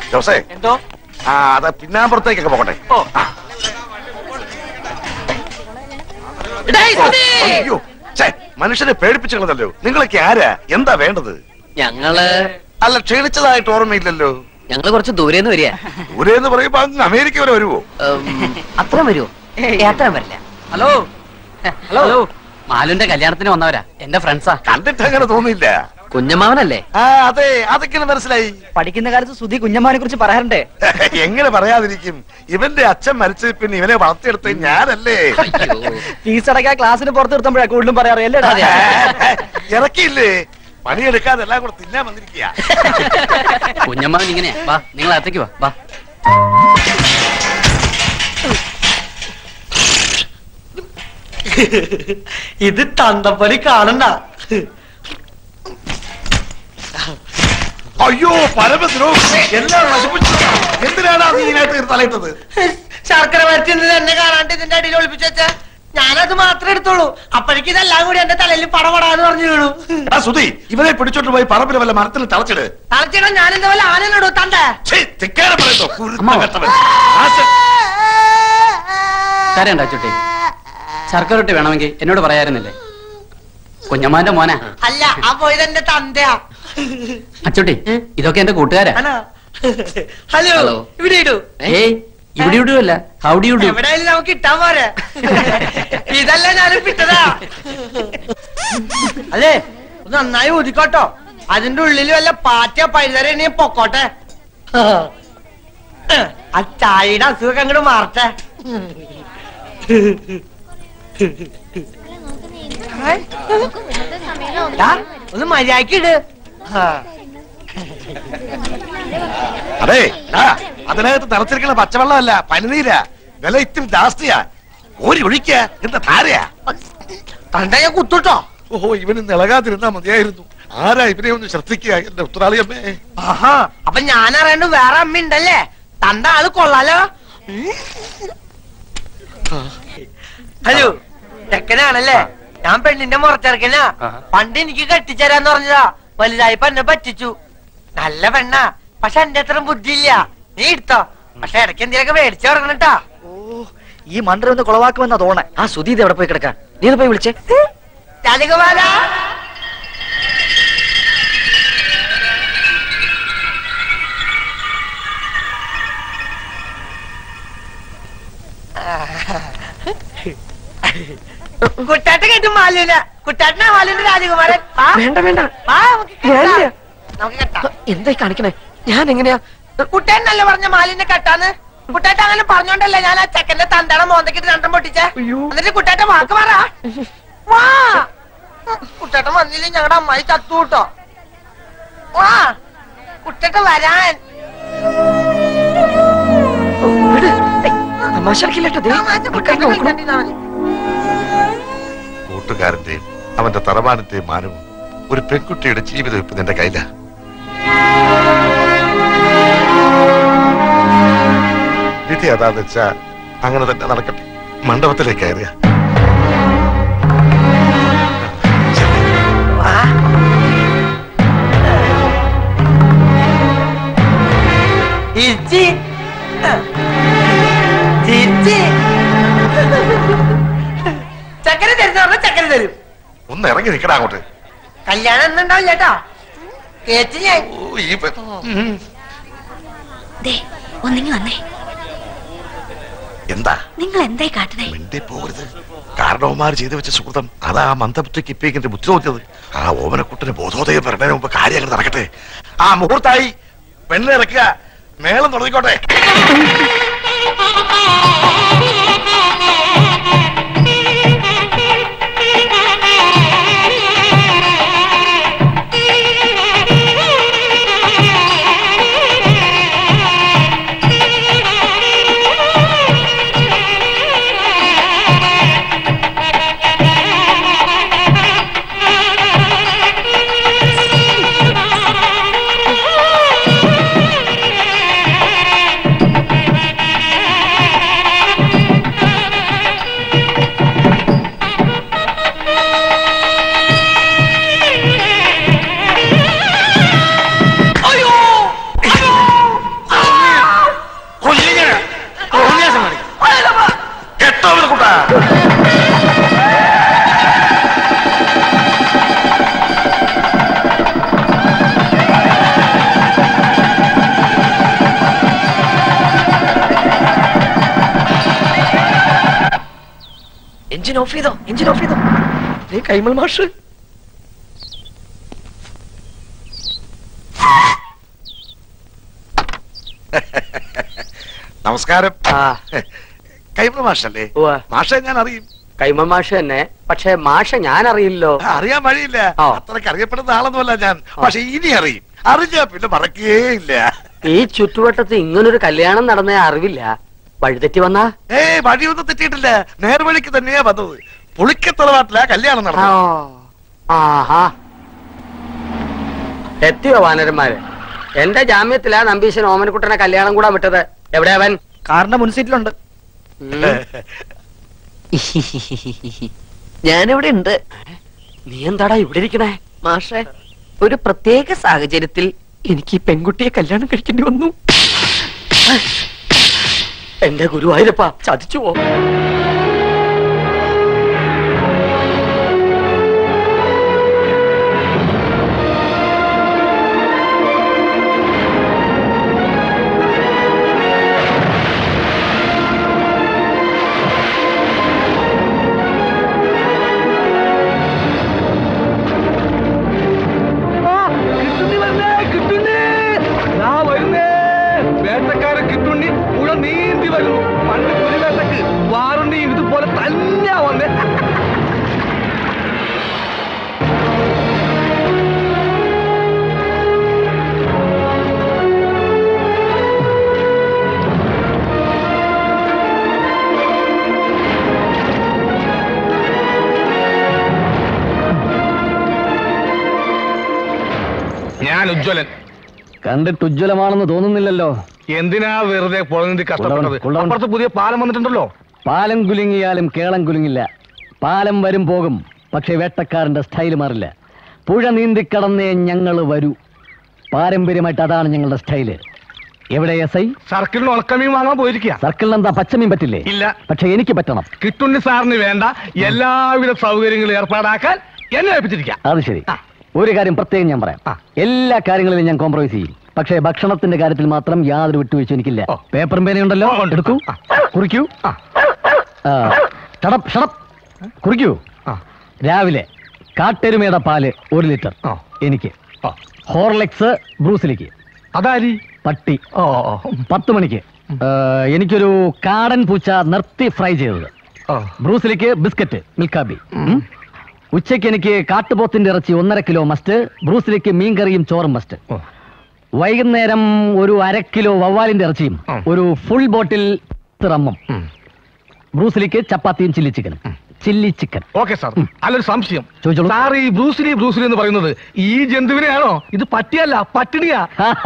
ജോസേ എന്തോ ആ അത് പിന്നാമ്പുറത്തേക്കൊക്കെ പോകട്ടെ ഓ ഡേയ്, സുധി! അയ്യോ ഛേ, മനുഷ്യനെ പേടിപ്പിച്ചു കളഞ്ഞല്ലോ നിങ്ങളൊക്കെ ആരാ എന്താ വേണ്ടത് ഞങ്ങള് അല്ല ക്ഷീണിച്ചതായിട്ട് ഓർമ്മയില്ലല്ലോ ഞങ്ങള് കുറച്ച് ദൂരേന്ന് വരിക ദൂരെ എന്ന് പറയുമ്പോ അങ്ങ് അമേരിക്ക വരെ വരുവോ അത്ര വരുമോ അത്ര വരില്ല ഹലോ ഹലോ മാലുന്റെ കല്യാണത്തിന് വന്നവരാ എന്റെ ഫ്രണ്ട്സാ കണ്ടിട്ട് അങ്ങനെ തോന്നിയില്ല കുഞ്ഞമ്മാവനല്ലേ ആ അതെ അതൊക്കെ മനസ്സിലായി പഠിക്കുന്ന കാലത്ത് സുധി കുഞ്ഞമ്മാനെ കുറിച്ച് പറയാറുണ്ട് എങ്ങനെ പറയാതിരിക്കും ഇവന്റെ അച്ഛൻ മരിച്ച പിന്നെ ഇവനെ വളർത്തിയെടുത്ത് ഞാനല്ലേ അയ്യോ ഫീസ് അടക്കാൻ ക്ലാസ്സിന് പുറത്ത് നിർത്തുമ്പോഴാ കൂടുതലും പറയാറ് അല്ലേടാ അതെ. ഇറക്കിയില്ലേ പണിയെടുക്കാതെ എല്ലാം കൂടെ തിന്നാൻ വന്നിരിക്കുക കുഞ്ഞമ്മാവൻ ഇങ്ങനെയാ വാ നിങ്ങൾ അകത്തേക്ക് വാ വാ ഇത് തന്തപ്പടി കാണണ്ട അയ്യോ പരമദ്രോ എല്ലാം നശിപ്പിച്ചു എന്തിനാണ് നീ ഇതിനകത്ത് തലയിട്ടത് ശർക്കര വരച്ചിരുന്നത് എന്നെ കാണാണ്ട് ഇതിന്റെ അടിയിൽ ഒളിപ്പിച്ചു വെച്ച ഞാനത് മാത്രമേ എടുത്തോളൂ അപ്പോഴേക്കും ഇതെല്ലാം കൂടി എന്റെ തലയിൽ പടപടാന്ന് പറഞ്ഞു വീണു എടാ സുധി ഇവനെ പിടിച്ചോണ്ട് പോയി പറമ്പിൽ വല്ല മരത്തിൽ തളച്ചിട് തളച്ചിടാൻ ഞാൻ എന്താ വല്ല ആനനോടോ തന്റെ ഛേ, ധിക്കാരം പറയുന്നു കുരുത്തം അമ്മാവ. കെട്ടവൻ. ആശ- കരയണ്ട ചുട്ടി ശർക്കര റൊട്ടി വേണമെങ്കിൽ എന്നോട് പറയാറുന്നില്ലേ കുഞ്ഞമ്മാന്റെ മോനാ അല്ല ആ പോയത് എന്റെ തന്തയാ അച്ചുട്ടി ഇതൊക്കെ എന്റെ കൂട്ടുകാരാ ആണോ ഹലോ ഹലോ. ഇവിടെ ഇടൂ ഏയ് ഇവിടെ ഇടുവല്ല ഹൗഡി ഇടൂ എവിടെയായാലും നമുക്ക് ഇട്ടാൻ പോരെ ഇതല്ല ഞാനും പിട്ടതാ അല്ലേ ഒന്ന് നന്നായി ഊതിക്കോട്ടോ അതിന്റെ ഉള്ളിൽ വല്ല പാറ്റ പഴുതരണി പൊക്കോട്ടെ ആ ചായയുടെ അസുഖം അങ്ങോട്ട് മാറട്ടെ ദാ, ഒന്ന് മര്യാദക്ക് ഇട് ആ. അതെ ആ, അതിനകത്ത് തളച്ചിരിക്കുന്ന പച്ചവെള്ളമല്ല പനിനീര വില ഇത്തിരി ജാസ്തിയാ ഓരി ഒഴിക്ക എന്താ ധാരയാ തണ്ട ഞാൻ കുത്തുട്ടോ ഓഹോ ഇവന് നിളകാതിരുന്നാ മതിയായിരുന്നു ആരാ ഇവനെ ഒന്ന് ശ്രദ്ധിക്കുക എന്റെ ഉത്തരാളിയമ്മേ ആഹാ അപ്പൊ ഞാൻ അറിയണ്ട് വേറെ അമ്മ ഉണ്ടല്ലേ തണ്ട ആള് കൊള്ളാലോ ഉം. ഹലോ ചെക്കനാണല്ലേ ഞാൻ പെണ്ണിന്റെ മുറച്ചെറുക്കനാ പണ്ട് എനിക്ക് കെട്ടിച്ചേരാന്ന് പറഞ്ഞതാ വലുതായപ്പോ എന്നെ പറ്റിച്ചു നല്ല പെണ്ണാ പക്ഷെ എന്റെ അത്ര ബുദ്ധിയില്ല നീ എടുത്തോ പക്ഷെ ഇടയ്ക്ക് എന്തെങ്കിലുമൊക്കെ മേടിച്ചു തുടങ്ങണട്ടാ ഓ ഈ മണ്ടർ ഒന്ന് കുളവാക്കുമെന്നാ തോന്നേ ആ സുധി ഇത് എവിടെ പോയി കിടക്കാം നീ ഒന്ന് പോയി വിളിച്ചേ രാജകുമാര കുട്ടാട്ട കേട്ടു മാലൂല കുട്ടാട്ടനാ മാലൂന്റെ രാജകുമാരൻ വാ. വേണ്ട വേണ്ട വാ, നമുക്ക് കെട്ടാം. ഞാനില്ല. നമുക്ക് കെട്ടാം എന്തായി കാണിക്കണേ ഞാൻ എങ്ങനെയാ കുട്ടേനല്ലേ പറഞ്ഞ മാലിന്റെ കെട്ടാന്ന് കുട്ടേട്ട അങ്ങനെ പറഞ്ഞോണ്ടല്ലേ ഞാൻ ആ ചെക്കന്റെ തന്തട മോന്തക്കിട്ട് രണ്ടും പൊട്ടിച്ചേ അയ്യോ. എന്നിട്ട് കുട്ടേട്ട വാക്ക് പറ വാ കുട്ടേട്ടൻ വന്നില്ലേ ഞങ്ങളുടെ അമ്മായി ചത്തു കൂട്ടോ വാ കുട്ടേട്ട വരാൻ ഓ, വിട്. ഏയ്, തമാശ കളിക്കില്ലട്ടോ, ദേ, ആ, മാറ്റി ആൾക്കാര് കുട്ടേട്ടൻ നോക്കണം. കണ്ടിരുന്നാ മതി. കൂട്ടുകാരന്റെയും അവന്റെ തറവാനന്റെയും മാനവും ഒരു പെൺകുട്ടിയുടെ ജീവിതം ഇപ്പൊ നിന്റെ കയ്യില വിധി അതാന്ന് വെച്ചാ അങ്ങനെ തന്നെ നടക്കട്ടെ മണ്ഡപത്തിലേക്ക് കയറിയ വാ. ചിരിച്ച്. ചിരിച്ച്. ചക്കര തരുന്ന പറഞ്ഞ ചക്കര തരും ഒന്ന് ഇറങ്ങി നിൽക്കടാ അങ്ങോട്ട് കല്യാണം എന്നുണ്ടാവും ചേട്ടാ കേച്ച് ഞാൻ ഓ, ഈ പെ- ഉം. ദേ ഒന്നിങ്ങി വന്നേ എന്താ നിങ്ങൾ എന്തായി കാട്ടണേ മിണ്ടി പോകരുത് കാരണവന്മാർ ചെയ്തു വെച്ച സുഹൃതം അതാ ആ മന്ദബുദ്ധിക്ക് ഇപ്പേക്കിന്റെ ബുദ്ധി തോന്നിയത് ആ ഓമനക്കുട്ടന് ബോധോദയം വരണതിന് മുമ്പ് കാര്യങ്ങൾ നടക്കട്ടെ ആ മുഹൂർത്തായി പെണ്ണിനെ ഇറക്കുക മേളം തുടങ്ങിക്കോട്ടെ ആ എഞ്ചിൻ ഓഫ് ചെയ്തോ എഞ്ചിൻ ഓഫ് ചെയ്തോ നീ കൈമൾ മാഷ് നമസ്കാരം ആ കൈപ്ര മാഷല്ലേ ഉവ്വ. മാഷെ ഞാൻ അറിയും കൈമ മാഷ തന്നെ പക്ഷെ മാഷ ഞാൻ അറിയില്ലോ ആ, അറിയാൻ വഴിയില്ല ആ. അത്രയ്ക്ക് അറിയപ്പെടുന്ന ആളൊന്നുമല്ല ഞാൻ പക്ഷെ ഇനി അറിയും അറിഞ്ഞാ പിന്നെ മറക്കേ ഇല്ല ഈ ചുറ്റുവട്ടത്ത് ഇങ്ങനൊരു കല്യാണം നടന്ന അറിവില്ല വഴിതെറ്റി വന്നാ ഏ വഴിയൊന്നും തെറ്റിയിട്ടില്ല നേർവഴിക്ക് തന്നെയാ വന്നത് പുളിക്കത്തറവാട്ടിലാ കല്യാണം നടന്നത് ആഹാ എത്തിയോ വാനരന്മാര് എന്റെ ജാമ്യത്തിലാ നമ്പീശൻ ഓമനക്കുട്ടനെ കല്യാണം കൂടാൻ വിട്ടത് എവിടെ അവൻ കാറിന്റെ മുൻസീറ്റിലുണ്ട് ഉം. ഞാനിവിടെ ഉണ്ട് നീ എന്താടാ ഇവിടെ ഇരിക്കണേ മാഷെ ഒരു പ്രത്യേക സാഹചര്യത്തിൽ എനിക്ക് ഈ പെൺകുട്ടിയെ കല്യാണം കഴിക്കേണ്ടി വന്നു എന്റെ ഗുരുവായൂരപ്പ ചതിച്ചു പോ വേട്ടക്കാരൻ കിട്ടുണ്ണി പുഴ നീന്തി വരുന്നു പണ്ട് പുലിവേട്ടക്ക് വാറുണ്ണി ഇതുപോലെ തന്നെയാ വന്നേ ഞാൻ ഉജ്ജ്വലൻ കണ്ടിട്ട് ഉജ്ജ്വലമാണെന്ന് തോന്നുന്നില്ലല്ലോ എന്തിനാ വെറുതെ പുഴനീന്തി കഷ്ടപ്പെട്ടത് കൊള്ളവൻ, കൊള്ളവൻ. അപ്പുറത്ത് പുതിയ പാലം വന്നിട്ടുണ്ടല്ലോ പാലം കുലുങ്ങിയാലും കേളം കുലുങ്ങില്ല പാലം വരും പോകും പക്ഷെ വേട്ടക്കാരന്റെ സ്റ്റൈൽ മാറില്ല പുഴ നീന്തിക്കടന്നേ ഞങ്ങൾ വരൂ പാരമ്പര്യമായിട്ട് അതാണ് ഞങ്ങളുടെ സ്റ്റൈല് എവിടെ എസ് ഐ സർക്കിളിന് ഉണക്കമീൻ വാങ്ങാൻ പോയിരിക്കുക സർക്കിളിൽ എന്താ പച്ചമീൻ പറ്റില്ലേ ഇല്ല പക്ഷെ എനിക്ക് പറ്റണം കിട്ടുണ്ണി സാറിന് വേണ്ട എല്ലാവിധ സൗകര്യങ്ങളും ഏർപ്പാടാക്കാൻ എന്നെ ഏൽപ്പിച്ചിരിക്കാം അത് ശരി ഒരു കാര്യം പ്രത്യേകം ഞാൻ പറയാം ആ. എല്ലാ കാര്യങ്ങളിലും ഞാൻ കോംപ്രമൈസ് ചെയ്യും പക്ഷേ ഭക്ഷണത്തിന്റെ കാര്യത്തിൽ മാത്രം യാതൊരു വിട്ടുവീഴ്ച എനിക്കില്ല ഓ. പേപ്പറും പേനയുണ്ടല്ലോ ഓ, ഉണ്ട്. എടുക്കൂ ആ. കുറിക്കൂ ആ. ആ, ഷടപ്പ് ഷടപ്പ് കുറിക്കൂ ആ. രാവിലെ കാട്ടെരുമയുടെ പാല് ഒരു ലിറ്റർ ആ. എനിക്ക് ആ. ഹോർലെക്സ് ബ്രൂസിലേക്ക് അതാരി പട്ടി ഓ പത്ത് മണിക്ക് ആ, എനിക്കൊരു കാടൻ പൂച്ച നിർത്തി ഫ്രൈ ചെയ്തത് ഓ ബ്രൂസിലേക്ക് ബിസ്ക്കറ്റ് മിൽക്കാബി ഉം. ഉച്ചയ്ക്ക് എനിക്ക് കാട്ടുപോത്തിന്റെ ഇറച്ചി ഒന്നര കിലോ മസ്റ്റ് ബ്രൂസിലേക്ക് മീൻകറിയും ചോറും മസ്റ്റ് ഓ. വൈകുന്നേരം ഒരു അര കിലോ വവ്വാലിന്റെ ഇറച്ചിയും ഉം. ഒരു ഫുൾ ബോട്ടിൽ റമ്മും ഉം. ബ്രൂസിലേക്ക് ചപ്പാത്തിയും ചില്ലി ചിക്കനും ചില്ലി ചിക്കൻ ഓക്കെ സാർ അല്ലൊരു സംശയം ചോദിച്ചോളൂ. സാർ ഈ ബ്രൂസിലി ബ്രൂസിലി എന്ന് പറയുന്നത് ഈ ജന്തുവിനെയാണോ ഇത് പട്ടിയല്ല പട്ടിണിയാ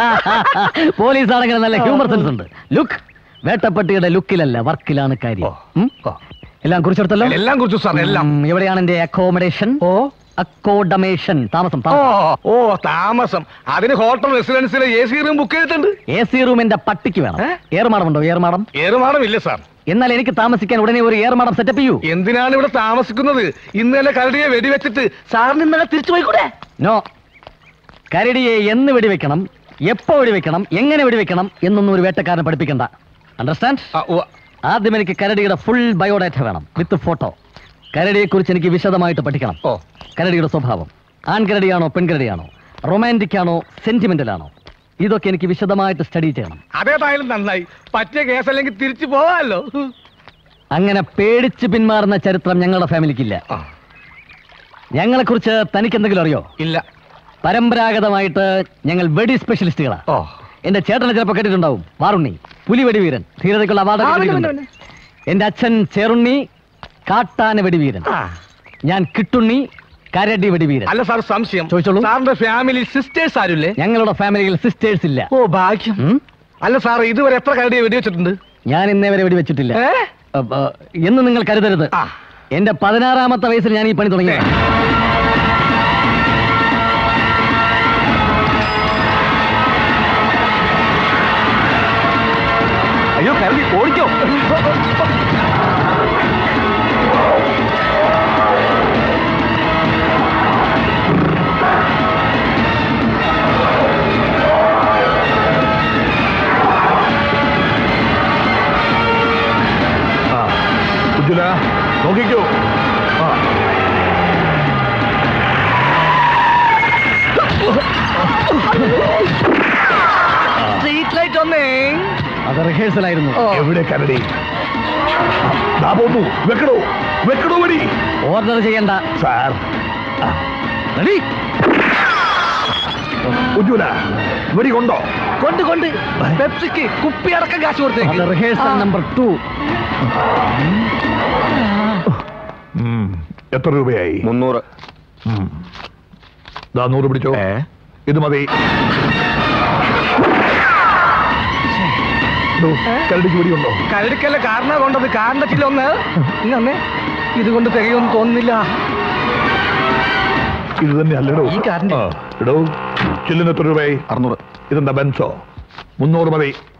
പോലീസ് ആണെങ്കിൽ നല്ല ഹ്യൂമർ സെൻസ് ഉണ്ട് ലുക്ക് വേട്ടപ്പട്ടിയുടെ ലുക്കിലല്ല വർക്കിലാണ് കാര്യം ഓ. ഉം? ഓ. എല്ലാം കുറിച്ചെടുത്തല്ലോ എല്ലാം കുറിച്ചു സാർ എല്ലാം ഉം, എവിടെയാണ് എന്റെ അക്കോമഡേഷൻ ഓ അക്കോഡമേഷൻ താമസം ഓ താമസം ഓ താമസം അതിന് ഹോട്ടൽ റെസിഡൻസിലെ എ സി റൂം ബുക്ക് ചെയ്തിട്ടുണ്ട് എ സി റൂം എന്റെ പട്ടിക്ക് വേണം ഏ? ഏർമാടമുണ്ടോ ഏർമാടം ഏറുമാടം ഇല്ല സാർ എന്നാൽ എനിക്ക് താമസിക്കാൻ ഉടനെ ഒരു ഏർമാടം സെറ്റപ്പ് ചെയ്യൂ എന്തിനാണ് ഇവിടെ താമസിക്കുന്നത് ഇന്നലെ കരടിയെ വെടിവെച്ചിട്ട് സാറിന് ഇന്നലെ തിരിച്ചു പോയിക്കൂടെ നോ കരടിയെ എന്ന് വെടിവെക്കണം എപ്പോ വെടിവെക്കണം എങ്ങനെ വെടിവെക്കണം എന്നൊന്നും ഒരു വേട്ടക്കാരനെ പഠിപ്പിക്കണ്ട അണ്ടർസ്റ്റാൻഡ് ആ, ഉവ്വ. ആദ്യം എനിക്ക് കരടിയുടെ ഫുൾ ബയോഡാറ്റ വേണം വിത്ത് ഫോട്ടോ കരടിയെ കുറിച്ച് എനിക്ക് വിശദമായിട്ട് പഠിക്കണം ഓ കരടിയുടെ സ്വഭാവം ആൺകരടിയാണോ പെൺകരടിയാണോ റൊമാൻറ്റിക് ആണോ സെന്റിമെന്റൽ ആണോ ഇതൊക്കെ എനിക്ക് വിശദമായിട്ട് സ്റ്റഡി ചെയ്യണം അതേതായാലും നന്നായി പറ്റിയ കേസല്ലെങ്കിൽ തിരിച്ചു പോവാമല്ലോ അങ്ങനെ പേടിച്ച് പിന്മാറുന്ന ചരിത്രം ഞങ്ങളുടെ ഫാമിലിക്കില്ല ആ, ഞങ്ങളെ കുറിച്ച് തനിക്ക് എന്തെങ്കിലും അറിയോ ഇല്ല പരമ്പരാഗതമായിട്ട് ഞങ്ങൾ വെടി സ്പെഷ്യലിസ്റ്റുകളാ ഓ എന്റെ ചേട്ടനെ ചിലപ്പോൾ കേട്ടിട്ടുണ്ടാവും വാറുണ്ണി പുലി വെടിവീരൻ ധീരതയ്ക്കുള്ള അവാർഡ് ആ, പിന്നെ, കിട്ടിയിട്ടുണ്ട്. പിന്നെ, എന്റെ അച്ഛൻ ചെറുണ്ണി കാട്ടാന വെടിവീരൻ ആ. ഞാൻ കിട്ടുണ്ണി കരടി വെടിവീരൻ അല്ല സാർ സംശയം ചോദിച്ചോളൂ. സാറിന്റെ ഫാമിലി സിസ്റ്റേഴ്സ് ആരുല്ലേ ഞങ്ങളുടെ ഫാമിലിയിൽ സിസ്റ്റേഴ്സ് ഇല്ല ഓ ഭാഗ്യം ഉം? അല്ല സാർ ഇതുവരെ എത്ര കരടിയെ വെടിവെച്ചിട്ടുണ്ട് ഞാൻ ഇന്നേ വരെ വെടിവെച്ചിട്ടില്ല ഏ? അപ്പ, എന്ന് നിങ്ങൾ കരുതരുത് ആ. എന്റെ പതിനാറാമത്തെ വയസ്സിൽ ഞാൻ ഈ പണി തുടങ്ങി അയ്യോ കരടി ഓടിക്കോ ഉജ്ജുല നോക്കിക്കോ ആ സ്ട്രീറ്റ് ലൈറ്റ് ഒന്നേ അത് റിഹേഴ്സൽ ആയിരുന്നു എവിടെ കരടി ദാ പോന്നു വെക്കടോ വെക്കടോ വടി ഓർഡർ ചെയ്യണ്ട സാർ റെഡി ഉജ്ജുല വെടി കൊണ്ടോ കൊണ്ട് കൊണ്ട് പെപ്സിക്ക് കുപ്പി അടക്കം കാശ് അത് കൊടുത്തേക്ക് റിഹേഴ്സൽ നമ്പർ ടു ഉം. എത്ര രൂപയായി മുന്നൂറ് ഉം. ദാ നൂറ് പിടിച്ചോ ഇത് മതി ദോ, കരടിക്ക് വെടിയുണ്ടോ കരടിക്കല്ല കാരണ കൊണ്ടത് കാരണത്തില്ല ഒന്ന് ഇന്നെ ഇതുകൊണ്ട് തികയൊന്നും തോന്നുന്നില്ല ഇത് തന്നെ അല്ലടോ ഈ കാറിന്റെ- ആ, എടോ ചില്ലിന് എത്ര രൂപയായി അറുന്നൂറ് ഇതെന്താ ബെൻസോ മുന്നൂറ് മതി